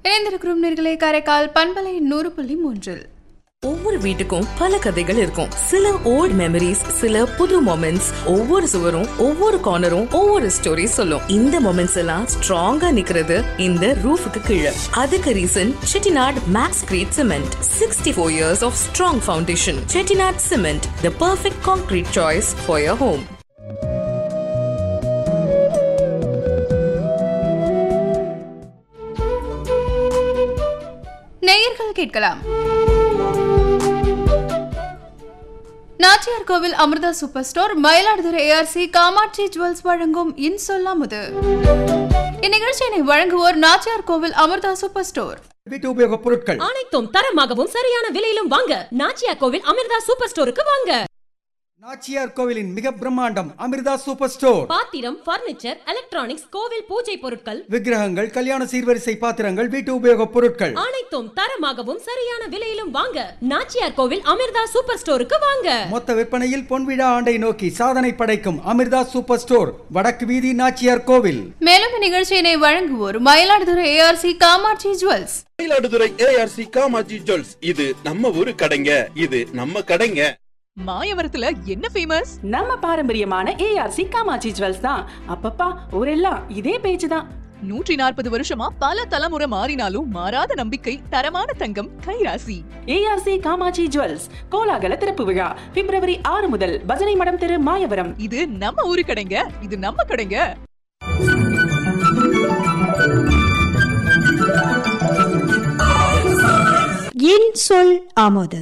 இணைந்திருக்கிறோம் நேர்களே காரைக்கால் பண்பலை நூறு புள்ளி மூன்றில் ஒவ்வொரு வீட்டுக்கும் பல கதைகள் இருக்கும் சில ஓல்ட் மெமரிஸ் சில புது மொமெண்ட்ஸ் ஒவ்வொரு சுவரும் ஒவ்வொரு கார்னரும் ஒவ்வொரு ஸ்டோரி சொல்லும் இந்த மொமெண்ட்ஸ் எல்லாம் ஸ்ட்ராங்கா நிக்கிறது இந்த ரூஃபுக்கு கீழே அதுக்கு reason Chettinad max grade cement sixty four years of strong foundation Chettinad cement the perfect concrete choice for your home நேயர்கள் கேட்கலாம் Nachiyar Koil Amirtha super store Mayiladuthurai ARC Kamatchi jewels வழங்கும் இன்சொல்லாமுது இந்நிகழ்ச்சியினை வழங்குவோர் நாச்சியார் கோவில் அமிர்தா சூப்பர் ஸ்டோர் வீட்டு உபயோகப் பொருட்கள் அனைத்தும் தரமாகவும் சரியான விலையிலும் வாங்க நாச்சியா கோவில் அமிர்தா சூப்பர் ஸ்டோருக்கு வாங்க நாச்சியார் கோவிலின் மிக பிரம்மாண்டம் அமிர்தா சூப்பர் ஸ்டோர் பாத்திரம் பர்னிச்சர் எலக்ட்ரானிக்ஸ் கோவில் பூஜை பொருட்கள் விக்கிரகங்கள் கல்யாண சீர்வரிசை பாத்திரங்கள் வீட்டு உபயோகப் பொருட்கள் அனைத்தும் தரமாகவும் சரியான விலையிலும் வாங்க நாச்சியார் கோவில் அமிர்தா சூப்பர் ஸ்டோருக்கு வாங்க மொத்த விற்பனையில் பொன்விழா ஆண்டை நோக்கி சாதனை படைக்கும் அமிர்தா சூப்பர் ஸ்டோர் வடக்கு வீதி நாச்சியார் கோவில் மேலும் இந்நிகழ்ச்சியினை வழங்குவோர் Mayiladuthurai ARC Kamatchi jewels Mayiladuthurai ARC Kamatchi jewels இது நம்ம ஊரு கடைங்க இது நம்ம கடைங்க மாயவரத்துல என்ன ஃபேமஸ் நம்ம பாரம்பரியமான ஏஆர்சி காமாட்சி ஜுவல்ஸ் தான் அப்பப்பா ஊரெல்லாம் இதே பேச்சு தான் நூற்றி நாற்பது வருஷமா பல தலைமுறை மாறினாலும் மாறாத நம்பிக்கை தரமான தங்கம் கைராசி ஏஆர்சி காமாட்சி ஜுவல்ஸ் கோலாகல திறப்பு விழா பிப்ரவரி ஆறு முதல் பஜனை மடம் தெரு மாயவரம் இது நம்ம ஊரு கடைங்க இது நம்ம கடைங்க என் சொல் ஆமோது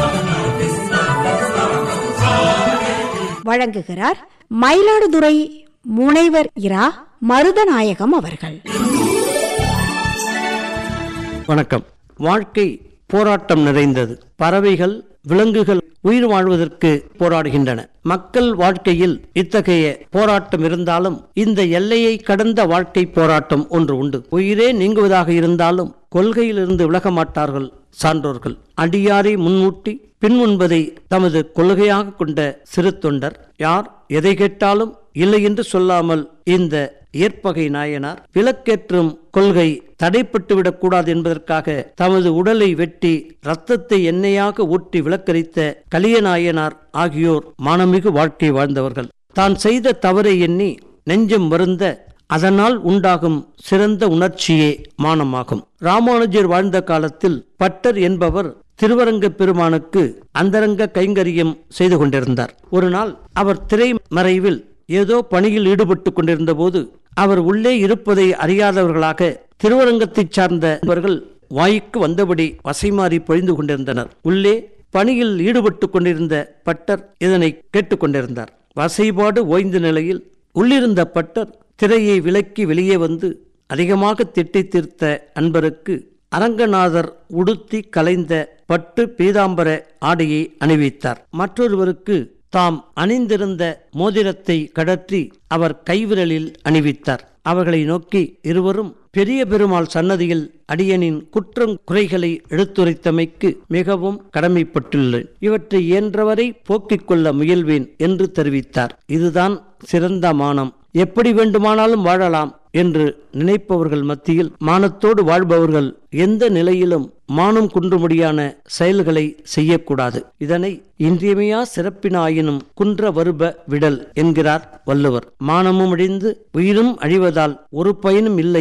வழங்குகிறார் மயிலாடுதுறை முனைவர் இரா மருதநாயகம் அவர்கள் வணக்கம் வாழ்க்கை போராட்டம் நிறைந்தது பறவைகள் விலங்குகள் உயிர் வாழ்வதற்கு போராடுகின்றன மக்கள் வாழ்க்கையில் இத்தகைய போராட்டம் இருந்தாலும் இந்த எல்லையை கடந்த வாழ்க்கை போராட்டம் ஒன்று உண்டு உயிரே நீங்குவதாக இருந்தாலும் கொள்கையிலிருந்து விலக மாட்டார்கள் சான்றோர்கள் அடியாரை முன்மூட்டி பின்முன்பதை தமது கொள்கையாக கொண்ட சிறு தொண்டர் யார் எதை கேட்டாலும் இல்லை என்று சொல்லாமல் இந்த ஏற்பகை நாயனார் விலக்கேற்றும் கொள்கை தடைப்பட்டுவிடக் கூடாது என்பதற்காக தமது உடலை வெட்டி இரத்தத்தை எண்ணெயாக ஊற்றி விளக்கரித்த கலியநாயனார் ஆகியோர் மானமிகு வாழ்க்கை வாழ்ந்தவர்கள் தான் செய்த தவறை எண்ணி நெஞ்சம் வருந்த அதனால் உண்டாகும் சிறந்த உணர்ச்சியே மானமாகும் ராமானுஜர் வாழ்ந்த காலத்தில் பட்டர் என்பவர் திருவரங்க பெருமானுக்கு அந்தரங்க கைங்கரியம் செய்து கொண்டிருந்தார் ஒரு நாள் அவர் திரைமறைவில் ஏதோ பணியில் ஈடுபட்டு கொண்டிருந்த போது அவர் உள்ளே இருப்பதை அறியாதவர்களாக திருவரங்கத்தைச் சார்ந்தவர்கள் வாய்க்கு வந்தபடி வசைமாறி பொழிந்து கொண்டிருந்தனர் உள்ளே பணியில் ஈடுபட்டு கொண்டிருந்த பட்டர் இதனை கேட்டுக்கொண்டிருந்தார் வசைபாடு ஓய்ந்த நிலையில் உள்ளிருந்த பட்டர் திரையை விலக்கி வெளியே வந்து அதிகமாக திட்டி தீர்த்த அன்பருக்கு அரங்கநாதர் உடுத்தி கலைந்த பட்டு பீதாம்பர ஆடையை அணிவித்தார் மற்றொருவருக்கு தாம் அணிந்திருந்த மோதிரத்தை கடற்றி அவர் கைவிரலில் அணிவித்தார் அவர்களை நோக்கி இருவரும் பெரிய பெருமாள் சன்னதியில் அடியனின் குற்றம் குறைகளை எடுத்துரைத்தமைக்கு மிகவும் கடமைப்பட்டுள்ளேன் இவற்றை இயன்றவரை போக்கிக் கொள்ள முயல்வேன் என்று தெரிவித்தார் இதுதான் சிறந்த மானம் எப்படி வேண்டுமானாலும் வாழலாம் என்று நினைப்பவர்கள் மத்தியில் மானத்தோடு வாழ்பவர்கள் எந்த நிலையிலும் மானம் குன்றுமுடியான செயல்களை செய்யக்கூடாது இதனை இன்றியமையா சிறப்பினாயினும் குன்ற வருப விடல் என்கிறார் வள்ளுவர் மானமும் அழிந்து உயிரும் அழிவதால் ஒரு பயனும் இல்லை